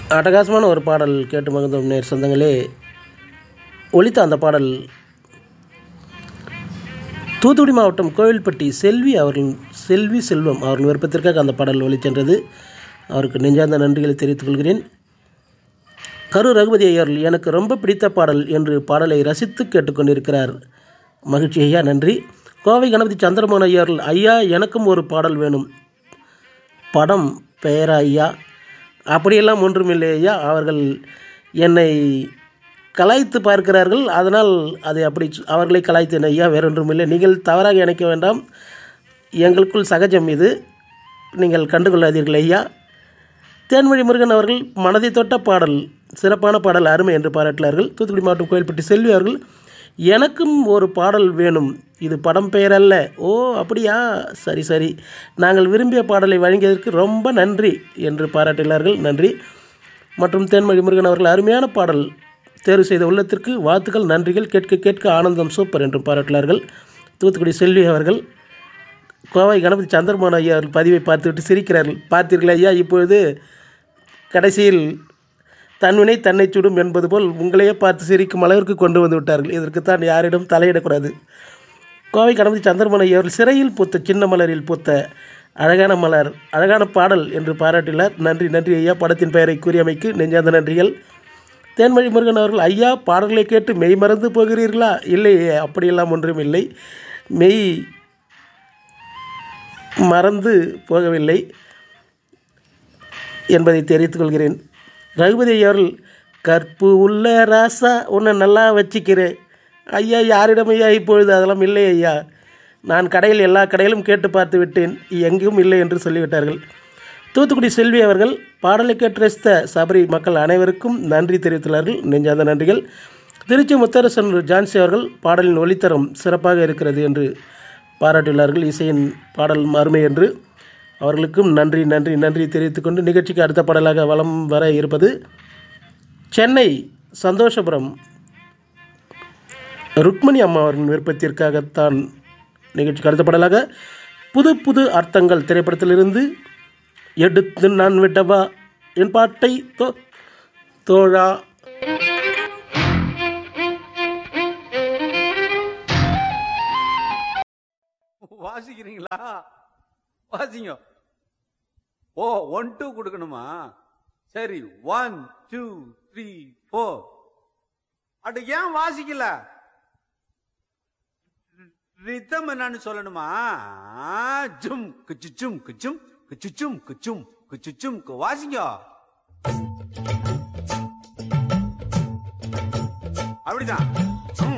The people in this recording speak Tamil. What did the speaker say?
அட்டகாசமான ஒரு பாடல் கேட்டு மகிழ்ந்தோம் நேர் சொந்தங்களே ஒலித்த அந்த பாடல் தூத்துக்குடி மாவட்டம் கோவில்பட்டி செல்வி அவர்களின் செல்வி செல்வம் அவர்களின் விருப்பத்திற்காக அந்த பாடல் ஒலிச்சென்றது அவருக்கு நெஞ்சார்ந்த நன்றிகளை தெரிவித்துக் கொள்கிறேன் கரு ரகுபதி ஐயர் எனக்கு ரொம்ப பிடித்த பாடல் என்று பாடலை ரசித்து கேட்டுக்கொண்டிருக்கிறார் மகிழ்ச்சி ஐயா நன்றி கோவை கணபதி சந்திரமோகன் ஐயர்கள் ஐயா எனக்கும் ஒரு பாடல் வேணும் படம் பெயரா ஐயா அப்படியெல்லாம் ஒன்றுமில்லை ஐயா அவர்கள் என்னை கலாய்த்து பார்க்கிறார்கள் அதனால் அதை அப்படி சொ- அவர்களை கலாய்த்தேன் ஐயா வேறொன்றுமில்லை நீங்கள் தவறாக நினைக்க வேண்டாம் எங்களுக்குள் சகஜம் இது நீங்கள் கண்டுகொள்ளாதீர்கள் ஐயா தேன்மொழி முருகன் அவர்கள் மனதை தொட்ட பாடல் சிறப்பான பாடல் அருமை என்று பாராட்டினார்கள் தூத்துக்குடி மாவட்டம் கோயில்பட்டி செல்வி அவர்கள் எனக்கும் ஒரு பாடல் வேணும் இது படம் பெயர் அல்ல ஓ அப்படியா சரி சரி நாங்கள் விரும்பிய பாடலை வழங்கியதற்கு ரொம்ப நன்றி என்று பாராட்டினார்கள் நன்றி மற்றும் தேன்மொழி முருகன் அவர்கள் அருமையான பாடல் தேர்வு செய்த உள்ளத்திற்கு வாழ்த்துக்கள் நன்றிகள் கேட்க கேட்க ஆனந்தம் சூப்பர் என்று பாராட்டினார்கள் தூத்துக்குடி செல்வி அவர்கள் கோவை கணபதி சந்திரமோகன் ஐயா அவர்கள் பதிவை பார்த்துவிட்டு சிரிக்கிறார்கள் பார்த்தீர்களா ஐயா இப்பொழுது கடைசியில் தன்வினை தன்னை சுடும் என்பது போல் உங்களையே பார்த்து சிரிக்கும் அளவிற்கு கொண்டு வந்து விட்டார்கள் இதற்குத்தான் யாரிடம் தலையிடக்கூடாது கோவை கணபதி சந்திரமோகன் ஐயா அவர்கள் சிறையில் பூத்த சின்ன மலரில் பூத்த அழகான மலர் அழகான பாடல் என்று பாராட்டினார் நன்றி நன்றி ஐயா படத்தின் பெயரை கூறியமைக்கு நெஞ்சார்ந்த நன்றிகள் தேன்மொழி முருகன் அவர்கள் ஐயா பாடல்களை கேட்டு மெய் மறந்து போகிறீர்களா இல்லை அப்படியெல்லாம் ஒன்றும் இல்லை மெய் மறந்து போகவில்லை என்பதை தெரிவித்துக் கொள்கிறேன் ரகுபதி ஐயா அவர்கள் கற்பு உள்ள ராசா உன்னை நல்லா வச்சுக்கிறேன் ஐயா யாரிடம் ஐயா இப்பொழுது அதெல்லாம் இல்லை ஐயா நான் கடையில் எல்லா கடையிலும் கேட்டு பார்த்து விட்டேன் எங்கும் இல்லை என்று சொல்லிவிட்டார்கள் தூத்துக்குடி செல்வி அவர்கள் பாடலை கேட்டு ரசித்த சபரி மக்கள் அனைவருக்கும் நன்றி தெரிவித்துள்ளார்கள் நெஞ்சார்ந்த நன்றிகள் திருச்சி முத்தரசன் ஜான்சி அவர்கள் பாடலின் ஒளித்தரம் சிறப்பாக இருக்கிறது என்று பாராட்டியுள்ளார்கள் இசையின் பாடல் அருமை என்று அவர்களுக்கும் நன்றி நன்றி நன்றி தெரிவித்துக்கொண்டு நிகழ்ச்சிக்கு அடுத்த பாடலாக வலம் வர இருப்பது சென்னை சந்தோஷபுரம் ருக்மணி அம்மா அவர்களின் விருப்பத்திற்காகத்தான் நிகழ்ச்சிக்கு அடுத்த பாடலாக புது புது அர்த்தங்கள் திரைப்படத்திலிருந்து எடுத்து நான் விட்டவா என் பாட்டை தோ தோழா வாசிக்கிறீங்களா வாசிங்க ஓ ஒன் டூ கொடுக்கணுமா சரி ஒன் டூ த்ரீ ஃபோர் அட ஏன் வாசிக்கல ரித்தம் என்னன்னு சொல்லணுமா ஜும் குச்சுச்சும் குச்சும் குச்சுச்சும் குச்சும் குச்சுச்சும் கு- வாசிங்க அப்படிதான்